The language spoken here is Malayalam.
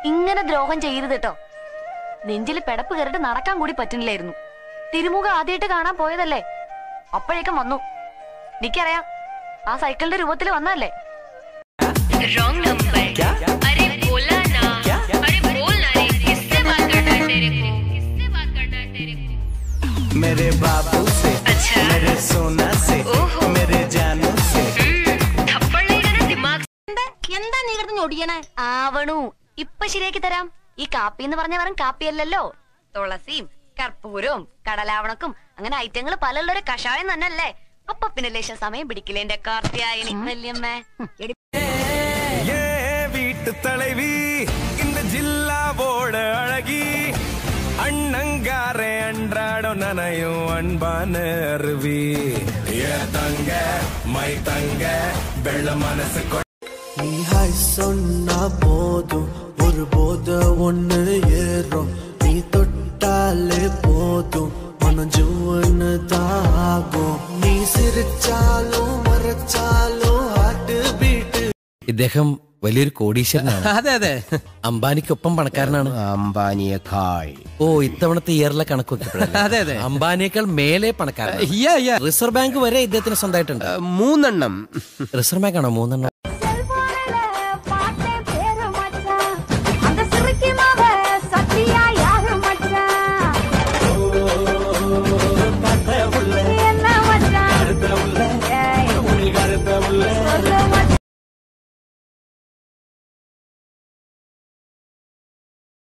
ഇങ്ങനെ ദ്രോഹം ചെയ്യരുത് കേട്ടോ നെഞ്ചിൽ പെടപ്പ് കയറിട്ട് നടക്കാൻ കൂടി പറ്റുന്നില്ലായിരുന്നു തിരുമുഖം ആദ്യമായിട്ട് കാണാൻ പോയതല്ലേ അപ്പോഴേക്കും വന്നു എനിക്കറിയാം ആ സൈക്കിളിന്റെ രൂപത്തിൽ വന്നതല്ലേ रॉन्ग नंबर अरे बोला ना अरे बोल ना रे किससे बात करना है तेरे को किससे बात करना है तेरे को मेरे बाबू से अच्छा मेरे सोना से ओहो। मेरे जानू से थप्पड़ नहीं देना दिमाग എന്താ നീ കിടന്ന് ഞൊടിയണേ ആവണു ഇപ്പൊ ശരിയാക്കി തരാം ഈ കാപ്പി എന്ന് പറഞ്ഞ വെറും കാപ്പിയല്ലല്ലോ തുളസിയും കർപ്പൂരവും കടലാവണക്കും അങ്ങനെ ഐറ്റങ്ങൾ പലരുടെ കഷായം തന്നെയല്ലേ അപ്പൊ പിന്നെ ലേശം സമയം പിടിക്കില്ല എന്റെ കാർത്തിയായനി വല്യമ്മേ എടി ஏ வீட்டு தலைவி இந்த ஜில்லாவோட அழகி அண்ணங்காரே அன்றாடம் நனையும் அன்பான அருவி ஏ தங்க மை தங்க வெள்ள மனசு கொ- நீ ஹாய் சொன்னா போதும் ஒரு போத ஒண்ணு ஏறும் நீ தொட்டாலே போதும் மனம் ஜூன்னு தாகும் நீ சிரிச்சாலும் மறைச்சாலும் ஹார்ட் பீட்டு ഇദ്ദേഹം വലിയൊരു കോടീശ്വരനാണ് അതെ അതെ അംബാനിക്കൊപ്പം പണക്കാരനാണ് അംബാനിയേക്കാൾ ഓ ഇത്തവണത്തെ ഇയറിലെ കണക്ക് നോക്കിയപ്പോഴല്ലേ? അതെ, അതെ. അംബാനിയേക്കാൾ മേലെ പണക്കാരൻ യാ, യാ. റിസർവ് ബാങ്ക് വരെ ഇദ്ദേഹത്തിന് സ്വന്തമായിട്ടുണ്ട് മൂന്നെണ്ണം റിസർവ് ബാങ്ക് ആണോ മൂന്നെണ്ണം